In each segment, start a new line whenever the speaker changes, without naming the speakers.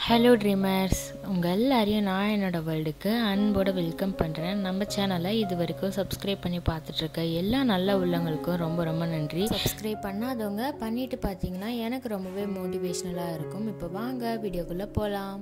hello dreamers உங்கள் எல்லாரையும் நான் என்னோடய வேர்ல்டுக்கு அன்போடு வெல்கம் பண்ணுறேன் நம்ம சேனலை இது வரைக்கும் சப்ஸ்கிரைப் பண்ணி பார்த்துட்ருக்க எல்லா நல்ல உள்ளவங்களுக்கும் ரொம்ப ரொம்ப நன்றி சப்ஸ்கிரைப் பண்ணாதவங்க பண்ணிட்டு பார்த்தீங்கன்னா எனக்கு ரொம்பவே மோட்டிவேஷ்னலாக இருக்கும் இப்போ வாங்க வீடியோக்குள்ளே போகலாம்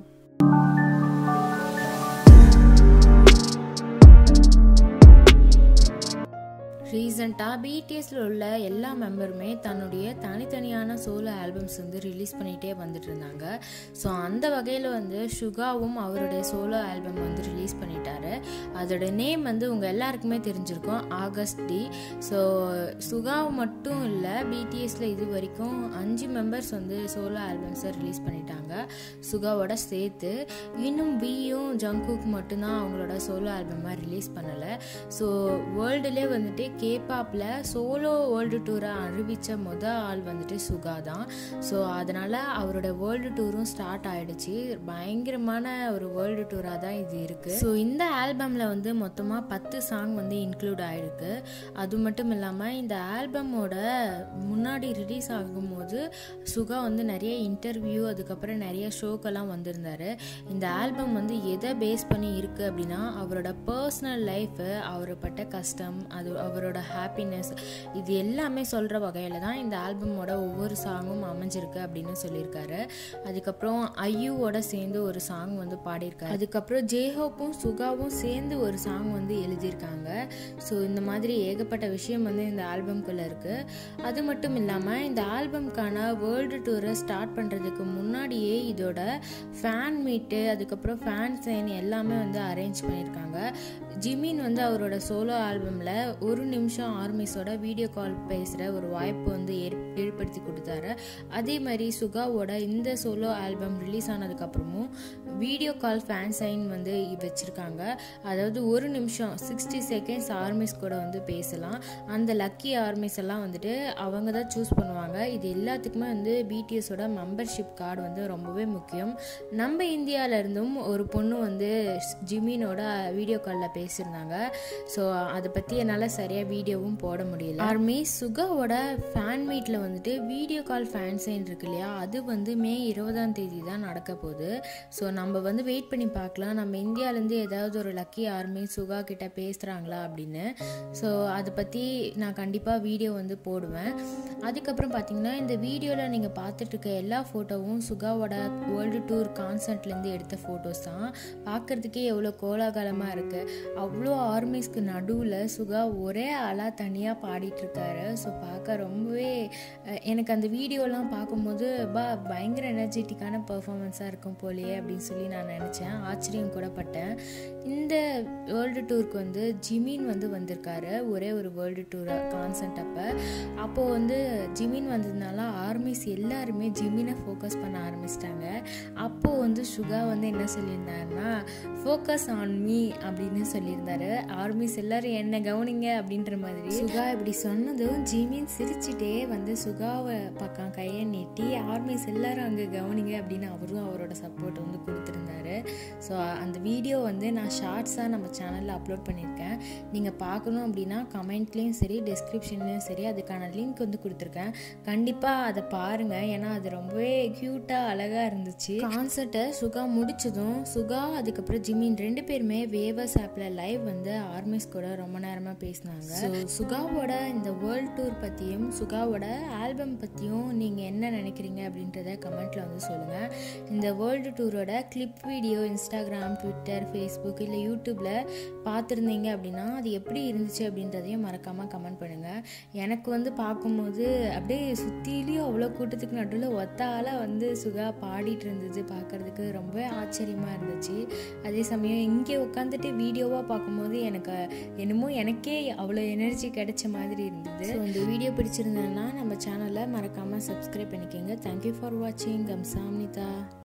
ரீசண்டாக பிடிஎஸில் உள்ள எல்லா மெம்பருமே தன்னுடைய தனித்தனியான சோலோ ஆல்பம்ஸ் வந்து ரிலீஸ் பண்ணிகிட்டே வந்துட்டு இருந்தாங்க ஸோ அந்த வகையில் வந்து சுகாவும் அவருடைய சோலோ ஆல்பம் வந்து ரிலீஸ் பண்ணிட்டாரு அதோட நேம் வந்து உங்கள் எல்லாருக்குமே தெரிஞ்சிருக்கும் ஆகஸ்ட் டி ஸோ சுகாவு மட்டும் இல்லை பிடிஎஸில் இது வரைக்கும் அஞ்சு மெம்பர்ஸ் வந்து சோலோ ஆல்பம்ஸை ரிலீஸ் பண்ணிட்டாங்க சுகாவோட சேர்த்து இன்னும் பியும் ஜங்குக் மட்டும்தான் அவங்களோட சோலோ ஆல்பமாக ரிலீஸ் பண்ணலை ஸோ வேர்ல்டுலே வந்துட்டு கேபாப்பில் சோலோ வேர்ல்டு டூரை அறிவித்த முத ஆள் வந்துட்டு சுகா தான் ஸோ அதனால் அவரோட வேர்ல்டு டூரும் ஸ்டார்ட் ஆகிடுச்சு பயங்கரமான ஒரு வேர்ல்டு டூராக தான் இது இருக்குது ஸோ இந்த ஆல்பமில் வந்து மொத்தமாக பத்து சாங் வந்து இன்க்ளூட் ஆகிருக்கு அது மட்டும் இல்லாமல் இந்த ஆல்பமோட முன்னாடி ரிலீஸ் ஆகும்போது சுகா வந்து நிறைய இன்டர்வியூ அதுக்கப்புறம் நிறைய ஷோக்கெல்லாம் வந்திருந்தாரு இந்த ஆல்பம் வந்து எதை பேஸ் பண்ணி இருக்குது அப்படின்னா அவரோட பர்சனல் லைஃபு அவர் பட்ட கஷ்டம் அது அவரோட ஹாப்பினஸ் இது எல்லாமே சொல்கிற வகையில் தான் இந்த ஆல்பமோட ஒவ்வொரு சாங்கும் அமைஞ்சிருக்கு அப்படின்னு சொல்லியிருக்காரு அதுக்கப்புறம் ஐயூவோட சேர்ந்து ஒரு சாங் வந்து பாடியிருக்காரு அதுக்கப்புறம் ஜேஹோப்பும் சுகாவும் சேர்ந்து ஒரு சாங் வந்து எழுதியிருக்காங்க ஸோ இந்த மாதிரி ஏகப்பட்ட விஷயம் வந்து இந்த ஆல்பம்குள்ளே இருக்குது அது மட்டும் இல்லாமல் இந்த ஆல்பம்க்கான வேர்ல்டு டூரை ஸ்டார்ட் பண்ணுறதுக்கு முன்னாடியே இதோட ஃபேன் மீட்டு அதுக்கப்புறம் ஃபேன் சைன் எல்லாமே வந்து அரேஞ்ச் பண்ணியிருக்காங்க ஜிமின் வந்து அவரோட சோலோ ஆல்பமில் ஒரு நிமிஷம் ஆர்மிஸோட வீடியோ கால் பேசுகிற ஒரு வாய்ப்பு வந்து ஏற் ஏற்படுத்தி கொடுத்தாரு அதே மாதிரி சுகாவோட இந்த சோலோ ஆல்பம் ரிலீஸ் ஆனதுக்கப்புறமும் வீடியோ கால் ஃபேன் சைன் வந்து வச்சுருக்காங்க அதாவது ஒரு நிமிஷம் சிக்ஸ்டி செகண்ட்ஸ் ஆர்மிஸ் கூட வந்து பேசலாம் அந்த லக்கி ஆர்மிஸ் எல்லாம் வந்துட்டு அவங்க தான் சூஸ் பண்ணுவாங்க இது எல்லாத்துக்குமே வந்து பிடிஎஸோட மெம்பர்ஷிப் கார்டு வந்து ரொம்பவே முக்கியம் நம்ம இந்தியாவிலேருந்தும் ஒரு பொண்ணு வந்து ஜிமினோட வீடியோ காலில் பேசியிருந்தாங்க ஸோ அதை பற்றி என்னால் சரியாக வீடியோவும் போட முடியல ஆர்மி சுகாவோட ஃபேன் மீட்டில் வந்துட்டு வீடியோ கால் ஃபேன் சைன் இருக்கு இல்லையா அது வந்து மே இருபதாம் தேதி தான் நடக்க போகுது ஸோ நம்ம வந்து வெயிட் பண்ணி பார்க்கலாம் நம்ம இந்தியாவிலேருந்து ஏதாவது ஒரு லக்கி ஆர்மி சுகா கிட்ட பேசுகிறாங்களா அப்படின்னு ஸோ அதை பற்றி நான் கண்டிப்பாக வீடியோ வந்து போடுவேன் அதுக்கப்புறம் பார்த்தீங்கன்னா இந்த வீடியோவில் நீங்கள் பார்த்துட்டு இருக்க எல்லா ஃபோட்டோவும் சுகாவோட வேர்ல்டு டூர் கான்சர்ட்லேருந்து எடுத்த ஃபோட்டோஸ் தான் பார்க்குறதுக்கே எவ்வளோ கோலாகலமாக இருக்குது அவ்வளோ ஆர்மிஸ்க்கு நடுவில் சுகா ஒரே ஆளாக தனியாக பாடிட்டுருக்காரு ஸோ பார்க்க ரொம்பவே எனக்கு அந்த வீடியோலாம் பார்க்கும்போது பா பயங்கர எனர்ஜெட்டிக்கான பர்ஃபாமன்ஸாக இருக்கும் போலையே அப்படின்னு சொல்லி நான் நினச்சேன் ஆச்சரியம் கூட பட்டேன் இந்த வேர்ல்டு டூருக்கு வந்து ஜிமின் வந்து வந்திருக்காரு ஒரே ஒரு வேர்ல்டு டூர் கான்சர்ட் அப்போ அப்போது வந்து ஜிமின் வந்ததுனால ஆர்மிஸ் எல்லாருமே ஜிமினை ஃபோக்கஸ் பண்ண ஆரம்பிச்சிட்டாங்க அப்போது வந்து சுகா வந்து என்ன சொல்லியிருந்தாருன்னா ஃபோக்கஸ் ஆன் மீ அப்படின்னு சொல்லியிருந்தாரு ஆர்மிஸ் எல்லாரும் என்ன கவனிங்க அப்படின்ற மாதிரி சுகா இப்படி சொன்னதும் ஜிமின் சிரிச்சுட்டே வந்து சுகாவை பக்கம் கையை நீட்டி ஆர்மிஸ் எல்லாரும் அங்கே கவனிங்க அப்படின்னு அவரும் அவரோட சப்போர்ட் வந்து கொடுத்துருந்தாரு ஸோ அந்த வீடியோ வந்து நான் ஷார்ட்ஸாக நம்ம சேனலில் அப்லோட் பண்ணியிருக்கேன் நீங்கள் பார்க்கணும் அப்படின்னா கமெண்ட்லேயும் சரி டிஸ்கிரிப்ஷன்லேயும் சரி அதுக்கான லிங்க் வந்து கொடுத்துருக்கேன் கண்டிப்பாக அதை பாருங்கள் ஏன்னா அது ரொம்பவே க்யூட்டாக அழகாக இருந்துச்சு கான்சர்ட்டை சுகா முடிச்சதும் சுகா அதுக்கப்புறம் ஜிமின் ரெண்டு பேருமே வேவர்ஸ் ஆப்பில் லைவ் வந்து ஆர்மிஸ் கூட ரொம்ப நேரமாக பேசினாங்க ஸோ சுகாவோட இந்த வேர்ல்ட் டூர் பற்றியும் சுகாவோட ஆல்பம் பற்றியும் நீங்கள் என்ன நினைக்கிறீங்க அப்படின்றத கமெண்ட்டில் வந்து சொல்லுங்கள் இந்த வேர்ல்டு டூரோட clip video Instagram Twitter Facebook இல்லை யூடியூப்பில் பார்த்துருந்தீங்க அப்படின்னா அது எப்படி இருந்துச்சு அப்படின்றதையும் மறக்காமல் கமெண்ட் பண்ணுங்கள் எனக்கு வந்து பார்க்கும்போது அப்படியே சுற்றிலையும் அவ்வளோ கூட்டத்துக்கு நடுவில் ஒத்த ஆளாக வந்து சுகா பாடிட்டு இருந்தது பார்க்குறதுக்கு ரொம்ப ஆச்சரியமாக இருந்துச்சு அதே சமயம் இங்கே உட்காந்துட்டு வீடியோவாக பார்க்கும்போது எனக்கு என்னமோ எனக்கே அவ்வளோ எனர்ஜி கிடைச்ச மாதிரி இருந்தது ஸோ இந்த வீடியோ பிடிச்சிருந்ததுன்னா நம்ம சேனலை மறக்காமல் சப்ஸ்கிரைப் பண்ணிக்கோங்க தேங்க்யூ ஃபார் வாட்சிங் கம் சாம்னிதா